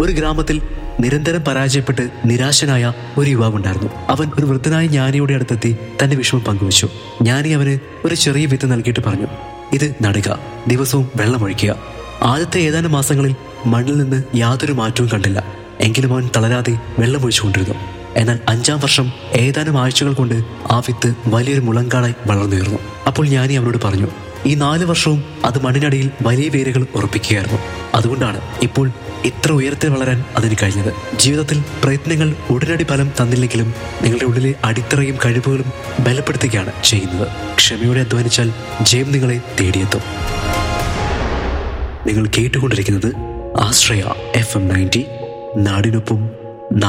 ഒരു ഗ്രാമത്തിൽ നിരന്തരം പരാജയപ്പെട്ട് നിരാശനായ ഒരു യുവാവുണ്ടായിരുന്നു അവൻ ഒരു വൃദ്ധനായ ജ്ഞാനിയുടെ അടുത്തെത്തി തന്റെ വിഷമം പങ്കുവച്ചു ജ്ഞാനി അവന് ഒരു ചെറിയ വിത്ത് നൽകിയിട്ട് പറഞ്ഞു ഇത് നടുക ദിവസവും വെള്ളമൊഴിക്കുക ആദ്യത്തെ ഏതാനും മാസങ്ങളിൽ മണ്ണിൽ നിന്ന് യാതൊരു മാറ്റവും കണ്ടില്ല എങ്കിലും അവൻ തളരാതെ വെള്ളമൊഴിച്ചുകൊണ്ടിരുന്നു എന്നാൽ അഞ്ചാം വർഷം ഏതാനും ആഴ്ചകൾ കൊണ്ട് ആ വിത്ത് വലിയൊരു മുളങ്കാടായി വളർന്നുയർന്നു അപ്പോൾ ജ്ഞാനി അവനോട് പറഞ്ഞു ഈ നാല് വർഷവും അത് മണ്ണിനടിയിൽ വലിയ വേരുകൾ ഉറപ്പിക്കുകയായിരുന്നു അതുകൊണ്ടാണ് ഇപ്പോൾ ഇത്ര ഉയരത്തിൽ വളരാൻ അതിന് കഴിഞ്ഞത് ജീവിതത്തിൽ പ്രയത്നങ്ങൾ ഉടനടി ഫലം തന്നില്ലെങ്കിലും നിങ്ങളുടെ ഉള്ളിലെ അടിത്തറയും കഴിവുകളും ബലപ്പെടുത്തുകയാണ് ചെയ്യുന്നത് ക്ഷമയോടെ അധ്വാനിച്ചാൽ ജയം നിങ്ങളെ തേടിയെത്തും നിങ്ങൾ കേട്ടുകൊണ്ടിരിക്കുന്നത് ആശ്രയ എഫ് എം നയൻറ്റി നാടിനൊപ്പം